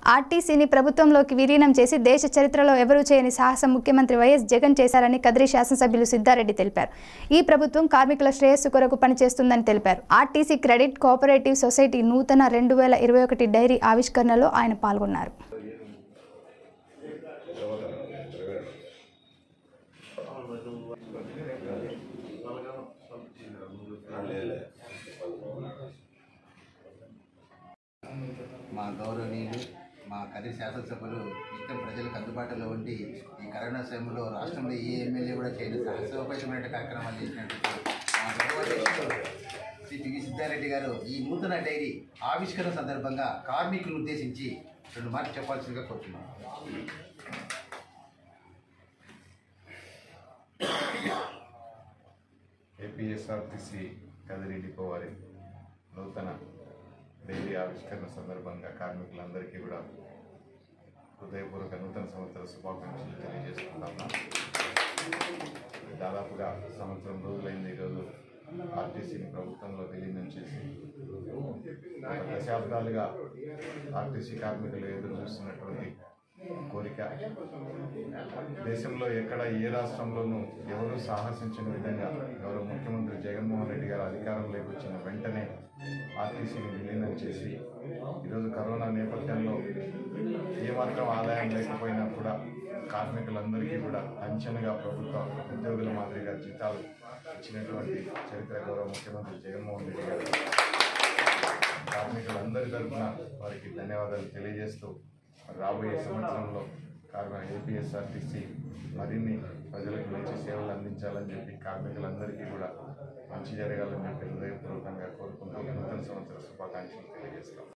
ఆర్టీసీని ప్రభుత్వంలోకి విలీనం చేసి దేశ చరిత్రలో ఎవరూ చేయని సాహసం ముఖ్యమంత్రి వైఎస్ జగన్ చేశారని కదిరి శాసనసభ్యులు సిద్ధారెడ్డి తెలిపారు ఈ ప్రభుత్వం కార్మికుల శ్రేయస్సు కొరకు పనిచేస్తుందని తెలిపారు ఆర్టీసీ క్రెడిట్ కోఆపరేటివ్ సొసైటీ నూతన రెండు వేల ఇరవై ఒకటి డైరీ ఆవిష్కరణలో ఆయన పాల్గొన్నారు మా గౌరవనీయులు మా కదిరి శాసనసభ్యులు నిత్యం ప్రజలకు అందుబాటులో ఉండి ఈ కరోనా సమయంలో రాష్ట్రంలో ఏ ఎమ్మెల్యే కూడా చేయని సాహసోపేతమైన కార్యక్రమాలు చేసినట్టు మా గౌరవాధ్యక్షులు శ్రీ టివి సిద్ధారెడ్డి గారు ఈ నూతన డైరీ ఆవిష్కరణ సందర్భంగా కార్మికులను ఉద్దేశించి రెండు మాటలు చెప్పాల్సిందిగా కోరుతున్నాను ఏపీఎస్ఆర్టీసీ కదిరి డిపో వారి నూతన డైరీ ఆవిష్కరణ సందర్భంగా కార్మికులందరికీ కూడా హృదయపూర్వక నూతన సంవత్సర శుభాకాంక్షలు తెలియజేసుకుంటున్నాం దాదాపుగా సంవత్సరం రోజులైంది ఈరోజు ఆర్టీసీని ప్రభుత్వంలో విలీనం చేసి గత దశాబ్దాలుగా ఆర్టీసీ కార్మికులు ఎదురు చూస్తున్నటువంటి కోరిక దేశంలో ఎక్కడ ఏ రాష్ట్రంలోనూ ఎవరూ సాహసించిన విధంగా గౌరవ ముఖ్యమంత్రి జగన్మోహన్ రెడ్డి గారు అధికారంలోకి వచ్చిన వెంటనే ఆర్టీసీని విలీనం చేసి ఈరోజు కరోనా నేపథ్యంలో ఏమాత్రం ఆదాయం లేకపోయినా కూడా కార్మికులందరికీ కూడా అంచనగా ప్రభుత్వ ఉద్యోగుల మాదిరిగా జీతాలు ఇచ్చినటువంటి చరిత్ర గౌరవ ముఖ్యమంత్రి జగన్మోహన్ రెడ్డి గారు కార్మికులందరి తరఫున వారికి ధన్యవాదాలు తెలియజేస్తూ మరి రాబోయే సంవత్సరంలో కార్మిక ఏపీఎస్ఆర్టీసీ మరిన్ని ప్రజలకు మంచి సేవలు అందించాలని చెప్పి కార్మికులందరికీ కూడా మంచి జరగాలని చెప్పి హృదయపూర్వకంగా కోరుకుంటూ నూతన సంవత్సర శుభాకాంక్షలు తెలియజేస్తాం